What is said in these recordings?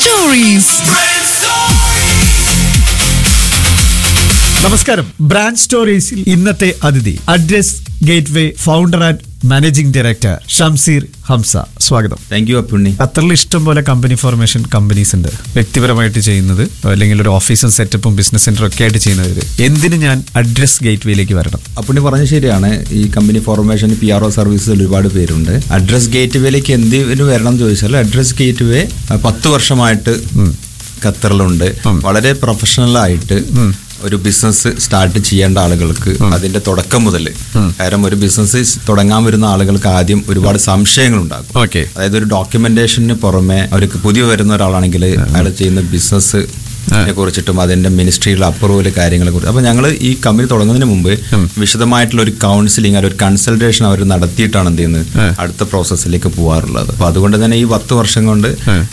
stories. നമസ്കാരം brand സ്റ്റോറീസിൽ ഇന്നത്തെ അതിഥി Address Gateway founder and managing director Shamseer Hamsa സ്വാഗതം താങ്ക് യു അപ്പുണ്ണി ഖത്തറിൽ ഇഷ്ടം പോലെ കമ്പനി ഫോർമേഷൻ കമ്പനീസ് ഉണ്ട് വ്യക്തിപരമായിട്ട് ചെയ്യുന്നത് അല്ലെങ്കിൽ ഒരു ഓഫീസും സെറ്റപ്പും ബിസിനസ് സെന്ററും ഒക്കെ ആയിട്ട് ചെയ്യുന്നവർ എന്തിന് ഞാൻ അഡ്രസ് ഗേറ്റ്വേയിലേക്ക് വരണം അപ്പുണ്ണി പറഞ്ഞ ശരിയാണ് ഈ company formation P R O സർവീസിൽ ഒരുപാട് പേരുണ്ട് അഡ്രസ് ഗേറ്റ് വേയിലേക്ക് എന്തിനു വരണം എന്ന് ചോദിച്ചാൽ അഡ്രസ് ഗേറ്റ് വേ പത്ത് വർഷമായിട്ട് ഖത്തറിലുണ്ട് വളരെ പ്രൊഫഷണൽ ആയിട്ട് ഒരു ബിസിനസ് സ്റ്റാർട്ട് ചെയ്യേണ്ട ആളുകൾക്ക് അതിന്റെ തുടക്കം മുതൽ കാരണം ഒരു ബിസിനസ് തുടങ്ങാൻ വരുന്ന ആളുകൾക്ക് ആദ്യം ഒരുപാട് സംശയങ്ങൾ ഉണ്ടാകും ഓക്കെ അതായത് ഒരു ഡോക്യുമെന്റേഷന് പുറമെ അവർക്ക് പുതിയ വരുന്ന ഒരാളാണെങ്കിൽ അയാൾ ചെയ്യുന്ന ബിസിനസ് കുറിച്ചിട്ടും അതിന്റെ മിനിസ്ട്രിയിലെ അപ്രൂവൽ കാര്യങ്ങളെ കുറിച്ച് അപ്പൊ ഞങ്ങൾ ഈ കമ്പനി തുടങ്ങുന്നതിന് മുമ്പ് വിശദമായിട്ടുള്ള ഒരു കൗൺസിലിംഗ് ഒരു കൺസൾട്ടേഷൻ അവർ നടത്തിയിട്ടാണ് എന്ത് ചെയ്യുന്നത് അടുത്ത പ്രോസസ്സിലേക്ക് പോകാറുള്ളത് അപ്പൊ അതുകൊണ്ട് തന്നെ ഈ പത്ത് വർഷം കൊണ്ട്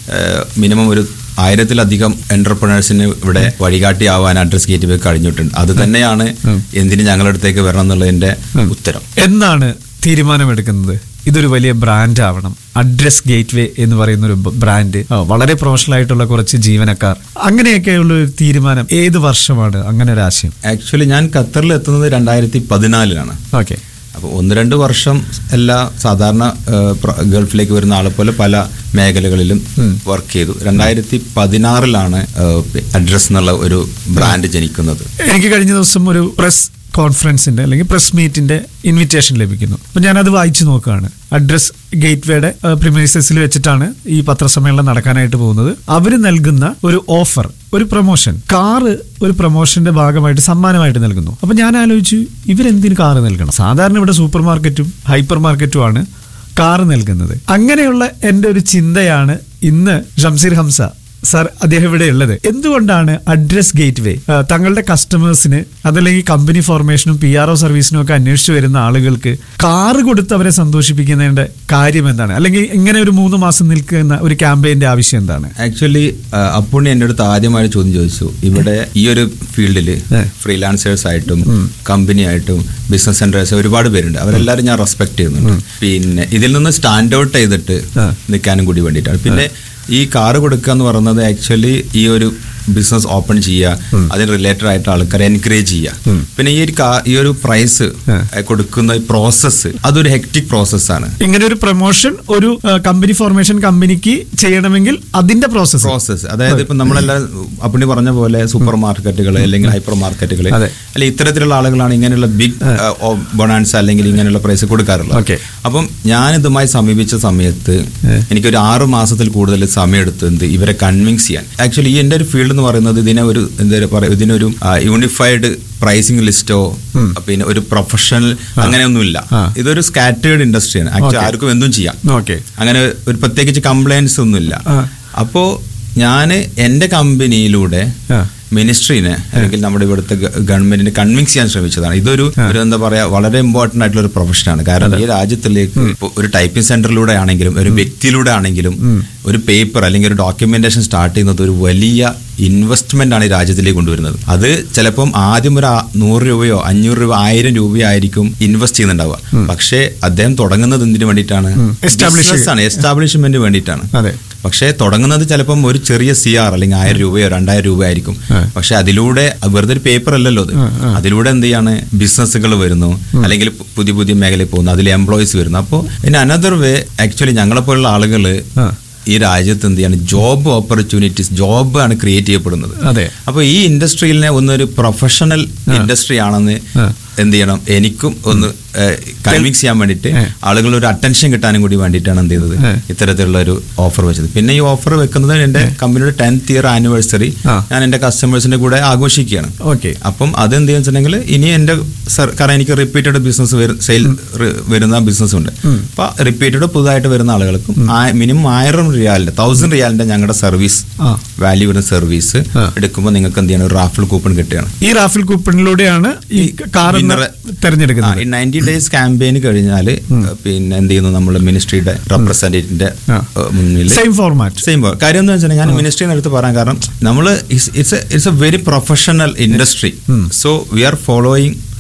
മിനിമം ഒരു ആയിരത്തിലധികം എന്റർപ്രണേഴ്സിന് ഇവിടെ വഴികാട്ടിയാവാൻ അഡ്രസ് ഗേറ്റ് വേ കഴിഞ്ഞിട്ടുണ്ട് അത് തന്നെയാണ് എന്തിന് ഞങ്ങളുടെ അടുത്തേക്ക് വരണം എന്നുള്ളതിന്റെ ഉത്തരം എന്നാണ് തീരുമാനമെടുക്കുന്നത് ഇതൊരു വലിയ ബ്രാൻഡ് ആവണം അഡ്രസ് ഗേറ്റ്വേ എന്ന് പറയുന്ന ഒരു ബ്രാൻഡ് വളരെ പ്രൊഫഷണൽ ആയിട്ടുള്ള കുറച്ച് ജീവനക്കാർ അങ്ങനെയൊക്കെയുള്ള ഒരു തീരുമാനം ഏത് വർഷമാണ് അങ്ങനെ ഒരു ആശയം ആക്ച്വലി ഞാൻ ഖത്തറിൽ എത്തുന്നത് രണ്ടായിരത്തി പതിനാലിലാണ് ഓക്കെ അപ്പോൾ ഒന്ന് രണ്ട് വർഷം എല്ലാ സാധാരണ ഏഹ്, പ്ര- ഗൾഫിലേക്ക് വരുന്ന ആളെ പോലെ പല മേഖലകളിലും വർക്ക് ചെയ്തു രണ്ടായിരത്തി പതിനാറിലാണ് അഡ്രസ് എന്നുള്ള ഒരു ബ്രാൻഡ് ജനിക്കുന്നത് എനിക്ക് കഴിഞ്ഞ ദിവസം ഒരു പ്രസ് കോൺഫറൻസിന്റെ അല്ലെങ്കിൽ പ്രസ് മീറ്റിന്റെ ഇൻവിറ്റേഷൻ ലഭിക്കുന്നു അപ്പൊ ഞാനത് വായിച്ചു നോക്കുകയാണ് അഡ്രസ് ഗേറ്റ്വേയുടെ പ്രിമൈസസിൽ വെച്ചിട്ടാണ് ഈ പത്രസമ്മേളനം നടക്കാനായിട്ട് പോകുന്നത് അവര് നൽകുന്ന ഒരു ഓഫർ ഒരു പ്രൊമോഷൻ കാറ് ഒരു പ്രൊമോഷന്റെ ഭാഗമായിട്ട് സമ്മാനമായിട്ട് നൽകുന്നു അപ്പൊ ഞാൻ ആലോചിച്ചു ഇവരെന്തിന് കാറ് നൽകണം സാധാരണ ഇവിടെ സൂപ്പർ മാർക്കറ്റും ഹൈപ്പർ മാർക്കറ്റുമാണ് കാറ് നൽകുന്നത് അങ്ങനെയുള്ള എൻ്റെ ഒരു ചിന്തയാണ് ഇന്ന് ഷംസീർ ഹംസ സാർ അദ്ദേഹം ഇവിടെ ഉള്ളത് എന്തുകൊണ്ടാണ് അഡ്രസ് ഗേറ്റ്വേ ആ, തങ്ങളുടെ കസ്റ്റമേഴ്സിന് അതല്ലെങ്കിൽ കമ്പനി ഫോർമേഷനും പി ആർ ഒ സർവീസിനും ഒക്കെ അന്വേഷിച്ചു വരുന്ന ആളുകൾക്ക് കാറ് കൊടുത്ത് അവരെ സന്തോഷിപ്പിക്കുന്നതിന്റെ കാര്യം എന്താണ് അല്ലെങ്കിൽ ഇങ്ങനെ ഒരു മൂന്ന് മാസം നിൽക്കുന്ന ഒരു ക്യാമ്പയിന്റെ ആവശ്യം എന്താണ് ആക്ച്വലി അപ്പുണ്ണി എൻ്റെ അടുത്ത് ആദ്യമായി ചോദ്യം ചോദിച്ചു ഇവിടെ ഈ ഒരു ഫീൽഡിൽ ഏ. ഫ്രീലാൻസേഴ്സ് ആയിട്ടും കമ്പനി ആയിട്ടും ബിസിനസ് സെന്റേഴ്സ് ഒരുപാട് പേരുണ്ട് അവരെല്ലാവരും ഞാൻ റെസ്പെക്ട് ചെയ്യുന്നുണ്ട് പിന്നെ ഇതിൽ നിന്ന് സ്റ്റാൻഡ് ഔട്ട് ചെയ്തിട്ട് ആ. നിൽക്കാനും കൂടി വേണ്ടിയിട്ടാണ് പിന്നെ ഈ കാറ് കൊടുക്കുക എന്ന് പറയുന്നത് ആക്ച്വലി ഈ ഒരു ബിസിനസ് ഓപ്പൺ ചെയ്യുക അതിന് റിലേറ്റഡ് ആയിട്ട് ആൾക്കാരെ എൻകറേജ് ചെയ്യുക പിന്നെ ഈ ഒരു കാ- ഈ ഒരു പ്രൈസ് ആ. കൊടുക്കുന്ന പ്രോസസ്സ് അതൊരു ഹെക്ടിക് പ്രോസസ്സാണ് ഇങ്ങനെ ഒരു പ്രൊമോഷൻ ഒരു കമ്പനി ഫോർമേഷൻ കമ്പനിക്ക് ചെയ്യണമെങ്കിൽ അതിന്റെ പ്രോസസ്സ് പ്രോസസ്സ് അതായത് ഇപ്പൊ നമ്മളെല്ലാം അപ്പണി പറഞ്ഞ പോലെ സൂപ്പർ മാർക്കറ്റുകൾ അല്ലെങ്കിൽ ഹൈപ്പർ മാർക്കറ്റുകൾ അതെ. അല്ലെങ്കിൽ ഇത്തരത്തിലുള്ള ആളുകളാണ് ഇങ്ങനെയുള്ള ബിഗ് ബൊണാൻസ് അല്ലെങ്കിൽ ഇങ്ങനെയുള്ള പ്രൈസ് കൊടുക്കാറുള്ളത് Okay. അപ്പം ഞാൻ ഇതുമായി സമീപിച്ച സമയത്ത് എനിക്കൊരു ആറ് മാസത്തിൽ കൂടുതൽ സമയം എടുത്തു എന്ത് ഇവരെ കൺവിൻസ് ചെയ്യാൻ ആക്ച്വലി ഈ എൻ്റെ ഒരു ഫീൽഡ് എന്ന് പറയുന്നത് ഇതിനെ ഒരു എന്താ പറയുക ഇതിനൊരു യൂണിഫൈഡ് പ്രൈസിംഗ് ലിസ്റ്റോ പിന്നെ ഒരു പ്രൊഫഷണൽ അങ്ങനെയൊന്നുമില്ല ആ. ഇതൊരു സ്കാറ്റേർഡ് ഇൻഡസ്ട്രിയാണ് ആക്ച്വലി ആർക്കും എന്തും ചെയ്യാം ഓക്കെ അങ്ങനെ ഒരു പ്രത്യേകിച്ച് കംപ്ലൈൻസ് ഒന്നുമില്ല ആ. അപ്പോ ഞാൻ എൻ്റെ കമ്പനിയിലൂടെ ആ. മിനിസ്ട്രീനെ അല്ലെങ്കിൽ നമ്മുടെ ഇവിടുത്തെ ഗ- ഗവൺമെന്റിനെ കൺവിൻസ് ചെയ്യാൻ ശ്രമിച്ചതാണ് ഇതൊരു ഒരു എന്താ പറയാ വളരെ ഇമ്പോർട്ടന്റ് ആയിട്ടുള്ള ഒരു പ്രൊഫഷനാണ് കാരണം ഈ രാജ്യത്തിലേക്ക് ഇപ്പൊ ഒരു ടൈപ്പിംഗ് സെന്ററിലൂടെ ആണെങ്കിലും ഒരു വ്യക്തിയിലൂടെ ആണെങ്കിലും ഒരു പേപ്പർ അല്ലെങ്കിൽ ഒരു ഡോക്യുമെന്റേഷൻ സ്റ്റാർട്ട് ചെയ്യുന്നത് ഒരു വലിയ ഇൻവെസ്റ്റ്മെന്റ് ആണ് ഈ രാജ്യത്തിലേക്ക് കൊണ്ടുവരുന്നത് അത് ചിലപ്പം ആദ്യം ഒരു ആ- നൂറ് രൂപയോ അഞ്ഞൂറ് രൂപ ആയിരം രൂപയോ ആയിരിക്കും ഇൻവെസ്റ്റ് ചെയ്യുന്നുണ്ടാവുക പക്ഷേ അദ്ദേഹം തുടങ്ങുന്നത് എന്തിനു വേണ്ടിയിട്ടാണ് Establish Business ആണ് എസ്റ്റാബ്ലിഷ്മെന്റ് വേണ്ടിയിട്ടാണ് അതെ പക്ഷേ തുടങ്ങുന്നത് ചിലപ്പം ഒരു ചെറിയ സി ആർ അല്ലെങ്കിൽ ആയിരം രൂപയോ രണ്ടായിരം രൂപ ആയിരിക്കും പക്ഷെ അതിലൂടെ വെറുതെ ഒരു പേപ്പർ അല്ലല്ലോ അത് അതിലൂടെ എന്ത് ചെയ്യാണ് ബിസിനസ്സുകൾ വരുന്നു അല്ലെങ്കിൽ പു- പുതിയ പുതിയ മേഖലയിൽ പോകുന്നു അതിൽ എംപ്ലോയീസ് വരുന്നു അപ്പോൾ ഇൻ അനദർ വേ ആക്ച്വലി ഞങ്ങളെപ്പോലുള്ള ആളുകൾ ആ. ഈ രാജ്യത്ത് എന്ത് ചെയ്യാണ് ജോബ് ഓപ്പർച്യൂണിറ്റീസ് ജോബ് ആണ് ക്രിയേറ്റ് ചെയ്യപ്പെടുന്നത് അതെ അപ്പോൾ ഈ ഇൻഡസ്ട്രിയിലെ ഒന്നൊരു പ്രൊഫഷണൽ ഇൻഡസ്ട്രി ആണെന്ന് ആ. എന്ത് ചെയ്യണം എനിക്കും ഒന്ന് കൺവിൻസ് ചെയ്യാൻ വേണ്ടിയിട്ട് ആളുകൾ ഒരു അറ്റൻഷൻ കിട്ടാനും കൂടി വേണ്ടിയിട്ടാണ് എന്ത് ചെയ്തത് ഏ. ഇത്തരത്തിലുള്ള ഒരു ഓഫർ വെച്ചത് പിന്നെ ഈ ഓഫർ വെക്കുന്നത് എൻ്റെ കമ്പനിയുടെ ടെൻത്ത് ഇയർ ആനിവേഴ്സറി ആ. ഞാൻ എൻ്റെ കസ്റ്റമേഴ്സിന്റെ കൂടെ ആഘോഷിക്കുകയാണ് ഓക്കെ അപ്പം അതെന്ത് വെച്ചിട്ടുണ്ടെങ്കിൽ ഇനി എൻ്റെ സർ കാരണം എനിക്ക് റിപ്പീറ്റഡ് ബിസിനസ് സെയിൽ വരുന്ന ബിസിനസ് ഉണ്ട് അപ്പൊ റിപ്പീറ്റഡ് പുതുതായിട്ട് വരുന്ന ആളുകൾക്കും മിനിമം ആയിരം റിയാലിന്റെ തൗസൻഡ് റിയാലിന്റെ ഞങ്ങളുടെ സർവീസ് ആ. വാല്യൂ വരുന്ന സർവീസ് ആ. എടുക്കുമ്പോൾ നിങ്ങൾക്ക് എന്ത് ചെയ്യണം ഒരു റാഫിൾ കൂപ്പൺ കിട്ടുകയാണ് ഈ റാഫിൽ കൂപ്പണിലൂടെയാണ് ഈ കാർ winner- തെരഞ്ഞെടുക്കുന്നത് ഈ നയൻറ്റി ഡേയ്സ് ക്യാമ്പയിൻ കഴിഞ്ഞാൽ പിന്നെ എന്ത് ചെയ്യുന്നു നമ്മൾ മിനിസ്ട്രിയുടെ റെപ്രസെന്റേറ്റീവിന്റെ ആ. മുന്നിൽ സെയിം ഫോർമാറ്റ് സെയിം കാര്യം എന്ന് വെച്ചാൽ ഞാൻ മിനിസ്ട്രിന്ന് എടുത്ത് പറയാൻ കാരണം നമ്മൾ it's it's a very professional industry so we are following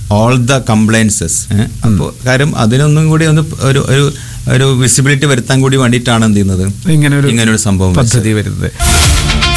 all the compliances അപ്പോൾ കാര്യം അതിനൊന്നും കൂടി ഒന്ന് ഒരു ഒരു ഒരു വിസിബിലിറ്റി വരുത്താൻ കൂടി വേണ്ടിയിട്ടാണ് എന്ത് ചെയ്യുന്നത് ഇങ്ങനെ ഒരു ഇങ്ങനെ ഒരു സംഭവം വെച്ചത്. പദ്ധതി വരുന്നത്